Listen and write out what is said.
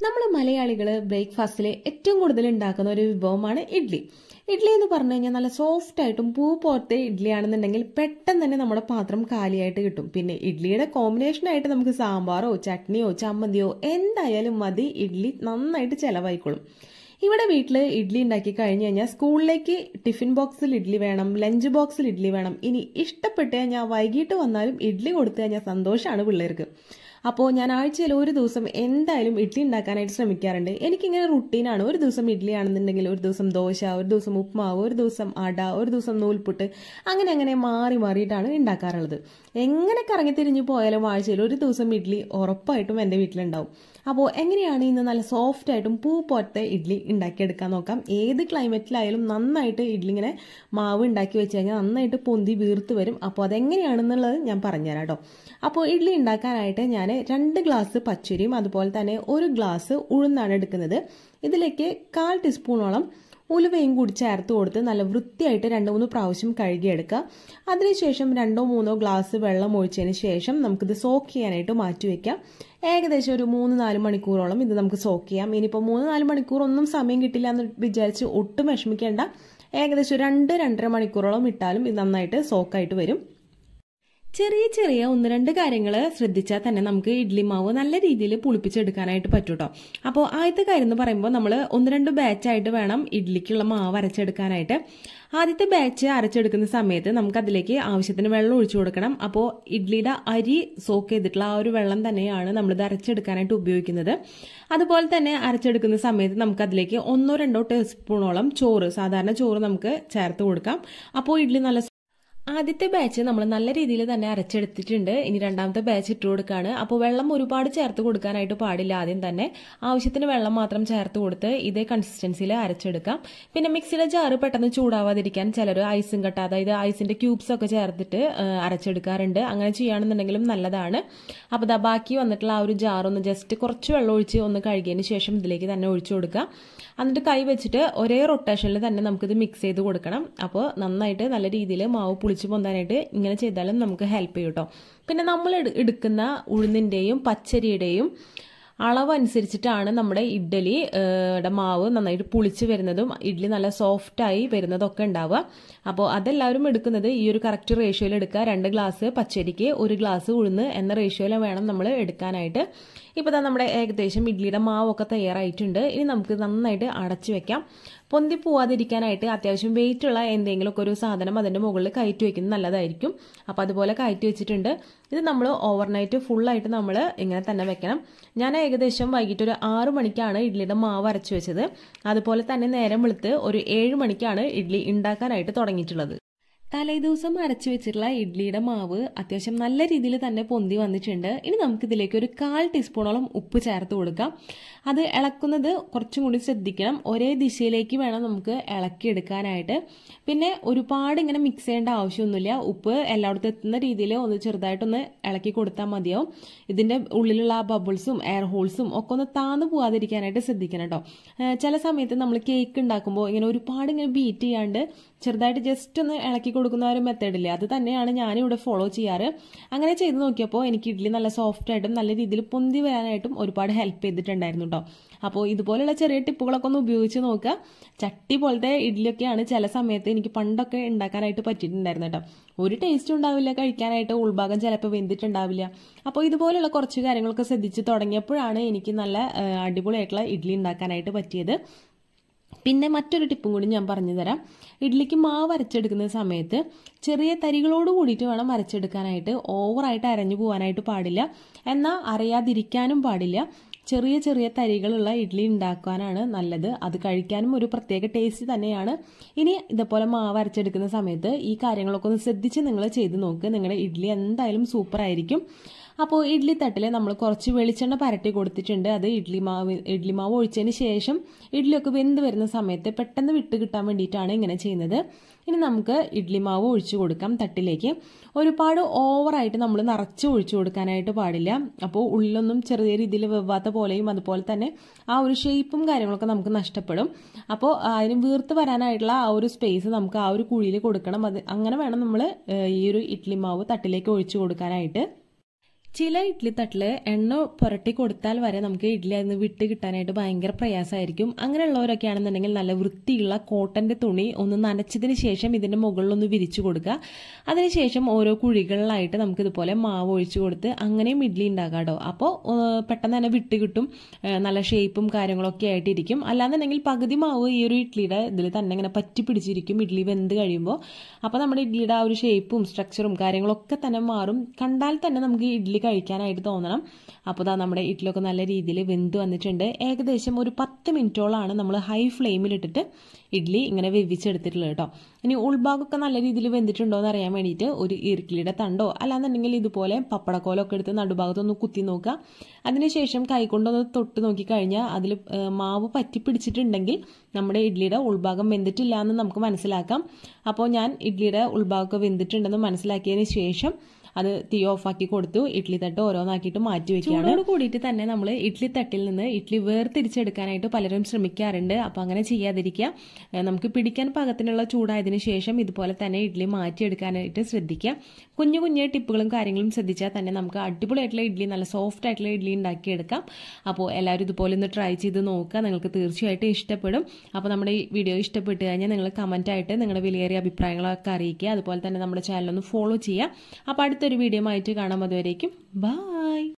നമ്മൾ മലയാളികൾ ബ്രേക്ക്ഫാസ്റ്റിൽ ഏറ്റവും കൂടുതൽ ഉണ്ടാക്കുന്ന ഒരു വിഭവമാണ് ഇഡ്ഡലി ഇഡ്ഡലി എന്ന് പറഞ്ഞു കഴിഞ്ഞാൽ നല്ല സോഫ്റ്റ് ആയിട്ടും പൂ പോലത്തെ ഇഡ്ഡലി ആണെന്നുണ്ടെങ്കിൽ പെട്ടെന്ന് തന്നെ നമ്മുടെ പാത്രം കാലിയായിട്ട് കിട്ടും പിന്നെ ഇഡ്ഡലിയുടെ കോമ്പിനേഷൻ ആയിട്ട് നമുക്ക് സാമ്പാറോ ചട്നിയോ ചമ്മന്തിയോ എന്തായാലും മതി ഇഡ്ഡലി നന്നായിട്ട് ചിലവായിക്കോളും ഇവിടെ വീട്ടിൽ ഇഡ്ഡലി ഉണ്ടാക്കി കഴിഞ്ഞ് കഴിഞ്ഞാൽ സ്കൂളിലേക്ക് ടിഫിൻ ബോക്സിൽ ഇഡ്ഡലി വേണം ലഞ്ച് ബോക്സിൽ ഇഡ്ഡലി വേണം ഇനി ഇഷ്ടപ്പെട്ട് കഴിഞ്ഞാൽ വൈകിട്ട് വന്നാലും ഇഡ്ഡലി കൊടുത്തു കഴിഞ്ഞാൽ സന്തോഷമാണ് പിള്ളേർക്ക് അപ്പോൾ ഞാൻ ആഴ്ചയിൽ ഒരു ദിവസം എന്തായാലും ഇഡ്ഡലി ഉണ്ടാക്കാനായിട്ട് ശ്രമിക്കാറുണ്ട് എനിക്കിങ്ങനെ റുട്ടീനാണ് ഒരു ദിവസം ഇഡ്ഡലി ആണെന്നുണ്ടെങ്കിൽ ഒരു ദിവസം ദോശ ഒരു ദിവസം ഉപ്മാവ് ഒരു ദിവസം അട ഒരു ദിവസം നൂൽപുട്ട് അങ്ങനെ അങ്ങനെ മാറി മാറിയിട്ടാണ് ഉണ്ടാക്കാറുള്ളത് എങ്ങനെ കറങ്ങി തിരിഞ്ഞു പോയാലും ആഴ്ചയിൽ ഒരു ദിവസം ഇഡ്ഡലി ഉറപ്പായിട്ടും എൻ്റെ വീട്ടിലുണ്ടാവും അപ്പോൾ എങ്ങനെയാണ് ഇന്ന് നല്ല സോഫ്റ്റ് ആയിട്ടും പൂ പോലത്തെ ഇഡ്ഡലി ഉണ്ടാക്കിയെടുക്കാൻ നോക്കാം ഏത് ക്ലൈമറ്റിലായാലും നന്നായിട്ട് ഇഡ്ഡലി ഇങ്ങനെ മാവ് ഉണ്ടാക്കി വെച്ച് കഴിഞ്ഞാൽ നന്നായിട്ട് പൊന്തി വീർത്ത് വരും അപ്പോൾ അതെങ്ങനെയാണെന്നുള്ളത് ഞാൻ പറഞ്ഞുതരാം കേട്ടോ അപ്പോൾ ഇഡ്ഡലി ഉണ്ടാക്കാനായിട്ട് ഞാൻ രണ്ട് ഗ്ലാസ് പച്ചരിയും അതുപോലെ തന്നെ ഒരു ഗ്ലാസ് ഉഴുന്നാണ് എടുക്കുന്നത് ഇതിലേക്ക് കാൽ ടീസ്പൂണോളം ഉലുവയും കൂടി ചേർത്ത് കൊടുത്ത് നല്ല വൃത്തിയായിട്ട് രണ്ട് മൂന്ന് പ്രാവശ്യം കഴുകിയെടുക്കുക അതിനുശേഷം രണ്ടോ മൂന്നോ ഗ്ലാസ് വെള്ളം ഒഴിച്ചതിന് ശേഷം നമുക്കിത് സോക്ക് ചെയ്യാനായിട്ട് മാറ്റി വയ്ക്കാം ഏകദേശം ഒരു മൂന്ന് നാല് മണിക്കൂറോളം ഇത് നമുക്ക് സോക്ക് ചെയ്യാം ഇനിയിപ്പോൾ മൂന്ന് നാല് മണിക്കൂർ ഒന്നും സമയം കിട്ടില്ല എന്ന് വിചാരിച്ച് ഒട്ടും വിഷമിക്കേണ്ട ഏകദേശം രണ്ട് രണ്ടര മണിക്കൂറോളം ഇട്ടാലും ഇത് നന്നായിട്ട് സോക്കായിട്ട് വരും ചെറിയ ചെറിയ ഒന്ന് രണ്ട് കാര്യങ്ങൾ ശ്രദ്ധിച്ചാൽ തന്നെ നമുക്ക് ഇഡ്ലി മാവ് നല്ല രീതിയിൽ പുളിപ്പിച്ചെടുക്കാനായിട്ട് പറ്റും കേട്ടോ അപ്പോൾ ആദ്യത്തെ കാര്യം എന്ന് പറയുമ്പോൾ നമ്മൾ ഒന്ന് രണ്ട് ബാച്ചായിട്ട് വേണം ഇഡ്ലിക്കുള്ള മാവ് അരച്ചെടുക്കാനായിട്ട് ആദ്യത്തെ ബാച്ച് അരച്ചെടുക്കുന്ന സമയത്ത് നമുക്ക് അതിലേക്ക് ആവശ്യത്തിന് വെള്ളം ഒഴിച്ചു കൊടുക്കണം അപ്പോൾ ഇഡ്ലിയുടെ അരി സോക്ക് ചെയ്തിട്ടുള്ള ആ ഒരു വെള്ളം തന്നെയാണ് നമ്മളിത് അരച്ചെടുക്കാനായിട്ട് ഉപയോഗിക്കുന്നത് അതുപോലെ തന്നെ അരച്ചെടുക്കുന്ന സമയത്ത് നമുക്ക് അതിലേക്ക് ഒന്നോ രണ്ടോ ടീസ്പൂണോളം ചോറ് സാധാരണ ചോറ് നമുക്ക് ചേർത്ത് കൊടുക്കാം അപ്പോൾ ഇഡ്ലി നല്ല ആദ്യത്തെ ബാച്ച് നമ്മൾ നല്ല രീതിയിൽ തന്നെ അരച്ചെടുത്തിട്ടുണ്ട് ഇനി രണ്ടാമത്തെ ബാച്ച് ഇട്ട് കൊടുക്കുകയാണ് അപ്പോൾ വെള്ളം ഒരുപാട് ചേർത്ത് കൊടുക്കാനായിട്ട് പാടില്ല ആദ്യം തന്നെ ആവശ്യത്തിന് വെള്ളം മാത്രം ചേർത്ത് കൊടുത്ത് ഇതേ കൺസിസ്റ്റൻസിയിൽ അരച്ചെടുക്കാം പിന്നെ മിക്സിയുടെ ജാറ് പെട്ടെന്ന് ചൂടാവാതിരിക്കാൻ ചിലർ ഐസും കട്ട അതായത് ഐസിന്റെ ക്യൂബ്സ് ഒക്കെ ചേർത്തിട്ട് അരച്ചെടുക്കാറുണ്ട് അങ്ങനെ ചെയ്യുകയാണെന്നുണ്ടെങ്കിലും നല്ലതാണ് അപ്പോൾ ദാ ബാക്കി വന്നിട്ടുള്ള ആ ഒരു ജാറൊന്ന് ജസ്റ്റ് കുറച്ച് വെള്ളം ഒഴിച്ച് ഒന്ന് കഴുകിയതിന് ശേഷം ഇതിലേക്ക് തന്നെ ഒഴിച്ചു കൊടുക്കുക എന്നിട്ട് കൈ വെച്ചിട്ട് ഒരേ റൊട്ടേഷനിൽ തന്നെ നമുക്കിത് മിക്സ് ചെയ്ത് കൊടുക്കണം അപ്പോൾ നന്നായിട്ട് നല്ല രീതിയിൽ മാവ് പുളിച്ച് പൊന്താനായിട്ട് ഇങ്ങനെ ചെയ്താലും നമുക്ക് ഹെൽപ്പ് ചെയ്യും കേട്ടോ പിന്നെ നമ്മൾ എടുക്കുന്ന ഉഴുന്നിൻ്റെയും പച്ചരിയുടെയും അളവനുസരിച്ചിട്ടാണ് നമ്മുടെ ഇഡ്ഡലി മാവ് നന്നായിട്ട് പുളിച്ച് വരുന്നതും ഇഡ്ഡലി നല്ല സോഫ്റ്റായി വരുന്നതൊക്കെ ഉണ്ടാവുക അപ്പോൾ അതെല്ലാവരും എടുക്കുന്നത് ഈ ഒരു കറക്റ്റ് റേഷ്യോയിൽ എടുക്കുക രണ്ട് ഗ്ലാസ് പച്ചരിക്ക് ഒരു ഗ്ലാസ് ഉഴുന്ന് എന്ന റേഷ്യോയിൽ വേണം നമ്മൾ എടുക്കാനായിട്ട് ഇപ്പോൾ തന്നെ നമ്മുടെ ഏകദേശം ഇഡ്ഡലിയുടെ മാവൊക്കെ തയ്യാറായിട്ടുണ്ട് ഇനി നമുക്ക് നന്നായിട്ട് അടച്ചു വെക്കാം പൊന്തി പോവാതിരിക്കാനായിട്ട് അത്യാവശ്യം വെയിറ്റ് ഉള്ള എന്തെങ്കിലുമൊക്കെ ഒരു സാധനം അതിൻ്റെ മുകളിൽ കയറ്റി വെക്കുന്നത് നല്ലതായിരിക്കും അപ്പോൾ അതുപോലെ കയറ്റി വെച്ചിട്ടുണ്ട് ഇത് നമ്മൾ ഓവർനൈറ്റ് ഫുള്ളായിട്ട് നമ്മൾ ഇങ്ങനെ തന്നെ വെക്കണം ഞാൻ ഏകദേശം വൈകിട്ട് ഒരു ആറു മണിക്കാണ് ഇഡ്ഡലിയുടെ മാവ് അരച്ചു വെച്ചത് അതുപോലെ തന്നെ നേരം വെളുത്ത് ഒരു ഏഴ് മണിക്കാണ് ഇഡ്ഡലി ഉണ്ടാക്കാനായിട്ട് തുടങ്ങിയിട്ടുള്ളത് തലേദിവസം അരച്ചു വെച്ചിട്ടുള്ള ഇഡ്ലിയുടെ മാവ് അത്യാവശ്യം നല്ല രീതിയിൽ തന്നെ പൊന്തി വന്നിട്ടുണ്ട് ഇനി നമുക്കിതിലേക്ക് ഒരു കാൽ ടീസ്പൂണോളം ഉപ്പ് ചേർത്ത് കൊടുക്കാം അത് ഇളക്കുന്നത് കുറച്ചും കൂടി ശ്രദ്ധിക്കണം ഒരേ ദിശയിലേക്ക് വേണം നമുക്ക് ഇളക്കിയെടുക്കാനായിട്ട് പിന്നെ ഒരുപാട് ഇങ്ങനെ മിക്സ് ചെയ്യേണ്ട ആവശ്യമൊന്നുമില്ല ഉപ്പ് എല്ലായിടത്തും എത്തുന്ന രീതിയിൽ ഒന്ന് ചെറുതായിട്ടൊന്ന് ഇളക്കി കൊടുത്താൽ മതിയാവും ഇതിൻ്റെ ഉള്ളിലുള്ള ആ ബബിൾസും എയർ ഹോൾസും ഒക്കെ ഒന്ന് താന്നു പോകാതിരിക്കാനായിട്ട് ശ്രദ്ധിക്കണം കേട്ടോ ചില സമയത്ത് നമ്മൾ കേക്ക് ഉണ്ടാക്കുമ്പോൾ ഇങ്ങനെ ഒരുപാട് ഇങ്ങനെ ബീറ്റ് ചെയ്യാണ്ട് ചെറുതായിട്ട് ജസ്റ്റ് ഒന്ന് ഇളക്കി കൊടുക്കുന്ന ഒരു മെത്തേഡില്ലേ അത് തന്നെയാണ് ഞാനിവിടെ ഫോളോ ചെയ്യാറ് അങ്ങനെ ചെയ്ത് നോക്കിയപ്പോൾ എനിക്ക് ഇഡ്ഡലി നല്ല സോഫ്റ്റ് ആയിട്ടും നല്ല രീതിയിൽ പൊന്തി വരാനായിട്ടും ഒരുപാട് ഹെൽപ്പ് ചെയ്തിട്ടുണ്ടായിരുന്നു കേട്ടോ അപ്പോൾ ഇതുപോലെയുള്ള ചെറിയ ടിപ്പുകളൊക്കെ ഒന്ന് ഉപയോഗിച്ച് നോക്കുക ചട്ടി പോലത്തെ ഇഡ്ഡലിയൊക്കെയാണ് ചില സമയത്ത് എനിക്ക് പണ്ടൊക്കെ ഉണ്ടാക്കാനായിട്ട് പറ്റിയിട്ടുണ്ടായിരുന്നു കേട്ടോ ഒരു ടേസ്റ്റും ഉണ്ടാവില്ല കഴിക്കാനായിട്ട് ഉൾഭാഗം ചിലപ്പോൾ വെന്തിട്ടുണ്ടാവില്ല അപ്പോൾ ഇതുപോലെയുള്ള കുറച്ച് കാര്യങ്ങളൊക്കെ ശ്രദ്ധിച്ച് തുടങ്ങിയപ്പോഴാണ് എനിക്ക് നല്ല അടിപൊളിയായിട്ടുള്ള ഇഡ്ഡലി ഉണ്ടാക്കാനായിട്ട് പറ്റിയത് പിന്നെ മറ്റൊരു ടിപ്പും കൂടി ഞാൻ പറഞ്ഞു തരാം ഇഡ്ലിക്ക് മാവ് അരച്ചെടുക്കുന്ന സമയത്ത് ചെറിയ തരികളോട് കൂടിയിട്ട് വേണം അരച്ചെടുക്കാനായിട്ട് ഓവറായിട്ട് അരഞ്ഞു പോകാനായിട്ട് പാടില്ല എന്നാൽ അറിയാതിരിക്കാനും പാടില്ല ചെറിയ ചെറിയ തരികളുള്ള ഇഡ്ഡലി ഉണ്ടാക്കാനാണ് നല്ലത് അത് കഴിക്കാനും ഒരു പ്രത്യേക ടേസ്റ്റ് തന്നെയാണ് ഇനി ഇതുപോലെ മാവ് അരച്ചെടുക്കുന്ന സമയത്ത് ഈ കാര്യങ്ങളൊക്കെ ഒന്ന് ശ്രദ്ധിച്ച് നിങ്ങൾ ചെയ്ത് നോക്ക് നിങ്ങളുടെ ഇഡ്ഡലി എന്തായാലും സൂപ്പർ ആയിരിക്കും അപ്പോൾ ഇഡ്ഡലി തട്ടിൽ നമ്മൾ കുറച്ച് വെളിച്ചെണ്ണ പരട്ടി കൊടുത്തിട്ടുണ്ട് അത് ഇഡ്ഡലി മാവ് ഇഡ്ഡലി മാവ് ഒഴിച്ചതിന് ശേഷം ഇഡ്ഡലിയൊക്കെ വെന്ത് വരുന്ന സമയത്ത് പെട്ടെന്ന് വിട്ട് കിട്ടാൻ വേണ്ടിയിട്ടാണ് ഇങ്ങനെ ചെയ്യുന്നത് ഇനി നമുക്ക് ഇഡ്ഡലി മാവ് ഒഴിച്ചു കൊടുക്കാം തട്ടിലേക്ക് ഒരുപാട് ഓവറായിട്ട് നമ്മൾ നിറച്ച് ഒഴിച്ചു കൊടുക്കാനായിട്ട് പാടില്ല അപ്പോൾ ഉള്ളിലൊന്നും ചെറിയ രീതിയിൽ വെവ്വാത്ത പോലെയും അതുപോലെ തന്നെ ആ ഒരു ഷേപ്പും കാര്യങ്ങളൊക്കെ നമുക്ക് നഷ്ടപ്പെടും അപ്പോൾ അതിന് വീർത്ത് വരാനായിട്ടുള്ള ആ ഒരു സ്പേസ് നമുക്ക് ആ ഒരു കുഴിയിൽ കൊടുക്കണം അത് അങ്ങനെ വേണം നമ്മൾ ഈ ഒരു ഇഡ്ഡലി മാവ് തട്ടിലേക്ക് ഒഴിച്ചു കൊടുക്കാനായിട്ട് ചില ഇഡ്ഡലി തട്ടിൽ എണ്ണ പുരട്ടി കൊടുത്താൽ വരെ നമുക്ക് ഇഡ്ഡലി അതിന് വിട്ട് കിട്ടാനായിട്ട് ഭയങ്കര പ്രയാസമായിരിക്കും അങ്ങനെയുള്ളവരൊക്കെ ആണെന്നുണ്ടെങ്കിൽ നല്ല വൃത്തിയുള്ള കോട്ടന്റെ തുണി ഒന്ന് നനച്ചതിന് ശേഷം ഇതിന്റെ മുകളിലൊന്ന് വിരിച്ചു കൊടുക്കുക അതിനുശേഷം ഓരോ കുഴികളിലായിട്ട് നമുക്ക് ഇതുപോലെ മാവ് ഒഴിച്ചു കൊടുത്ത് അങ്ങനെയും ഇഡ്ഡലി ഉണ്ടാക്കാം കേട്ടോ അപ്പോൾ പെട്ടെന്ന് തന്നെ വിട്ട് കിട്ടും ഏഹ് നല്ല ഷേപ്പും കാര്യങ്ങളൊക്കെ ആയിട്ടിരിക്കും അല്ലാന്നുണ്ടെങ്കിൽ പകുതി മാവ് ഈ ഒരു ഇഡ്ഡലിയുടെ ഇതിൽ തന്നെ ഇങ്ങനെ പറ്റി പിടിച്ചിരിക്കും ഇഡ്ഡലി വെന്ത് കഴിയുമ്പോൾ അപ്പോൾ നമ്മുടെ ഇഡ്ഡലിയുടെ ആ ഒരു ഷേപ്പും സ്ട്രക്ചറും കാര്യങ്ങളൊക്കെ തന്നെ മാറും കണ്ടാൽ തന്നെ നമുക്ക് ഇഡ്ഡലി കഴിക്കാനായിട്ട് തോന്നണം അപ്പോൾ ദാ നമ്മുടെ ഇഡ്ഡലിയൊക്കെ നല്ല രീതിയിൽ വെന്ത് വന്നിട്ടുണ്ട് ഏകദേശം ഒരു പത്ത് മിനിറ്റോളാണ് നമ്മൾ ഹൈ ഫ്ലെയിമിലിട്ടിട്ട് ഇഡ്ഡലി ഇങ്ങനെ വെവിച്ചെടുത്തിട്ടുള്ളത് കേട്ടോ ഇനി ഉൾഭാഗമൊക്കെ നല്ല രീതിയിൽ വെന്തിട്ടുണ്ടോ എന്ന് അറിയാൻ വേണ്ടിയിട്ട് ഒരു ഇറുക്കിളിയുടെ തണ്ടോ അല്ലാന്നുണ്ടെങ്കിൽ ഇതുപോലെ പപ്പടക്കോലൊക്കെ എടുത്ത് നടുഭാഗത്തൊന്ന് കുത്തി നോക്കുക അതിനുശേഷം കൈകൊണ്ടൊന്ന് തൊട്ട് നോക്കി കഴിഞ്ഞാൽ അതിൽ മാവ് പറ്റി പിടിച്ചിട്ടുണ്ടെങ്കിൽ നമ്മുടെ ഇഡ്ഡലിയുടെ ഉൾഭാഗം വെന്തിട്ടില്ല എന്ന് നമുക്ക് മനസ്സിലാക്കാം അപ്പോൾ ഞാൻ ഇഡ്ഡലിയുടെ ഉൾഭാഗമൊക്കെ വെന്തിട്ടുണ്ടെന്ന് മനസ്സിലാക്കിയതിന് ശേഷം അത് തീ ഓഫാക്കി കൊടുത്തു ഇഡ്ഡലി തട്ട് ഓരോന്നാക്കിയിട്ട് മാറ്റി വെക്കുകയാണ് ചൂടോട് കൂടിയിട്ട് തന്നെ നമ്മൾ ഇഡ്ഡലി തട്ടിൽ നിന്ന് ഇഡ്ഡലി വേർതിരിച്ചെടുക്കാനായിട്ട് പലരും ശ്രമിക്കാറുണ്ട് അപ്പോൾ അങ്ങനെ ചെയ്യാതിരിക്കുക ഏഹ് നമുക്ക് പിടിക്കാൻ പാകത്തിനുള്ള ചൂടായതിനു ശേഷം ഇതുപോലെ തന്നെ ഇഡ്ഡലി മാറ്റിയെടുക്കാനായിട്ട് ശ്രദ്ധിക്കുക കുഞ്ഞു കുഞ്ഞു ടിപ്പുകളും കാര്യങ്ങളും ശ്രദ്ധിച്ചാൽ തന്നെ നമുക്ക് അടിപൊളിയായിട്ടുള്ള ഇഡ്ഡലി നല്ല സോഫ്റ്റ് ആയിട്ടുള്ള ഇഡ്ഡലി ഉണ്ടാക്കിയെടുക്കാം അപ്പോൾ എല്ലാവരും ഇതുപോലെ ഒന്ന് ട്രൈ ചെയ്ത് നോക്കുക നിങ്ങൾക്ക് തീർച്ചയായിട്ടും ഇഷ്ടപ്പെടും അപ്പോൾ നമ്മുടെ ഈ വീഡിയോ ഇഷ്ടപ്പെട്ട് കഴിഞ്ഞാൽ നിങ്ങൾ കമൻറ്റായിട്ട് നിങ്ങളുടെ വിലയേറിയ അഭിപ്രായങ്ങളൊക്കെ അറിയിക്കുക അതുപോലെ തന്നെ നമ്മുടെ ചാനൽ ഒന്ന് ഫോളോ ചെയ്യുക അപ്പോൾ അടുത്തൊരു വീഡിയോ ആയിട്ട് കാണാം അതുവരേക്കും ബൈ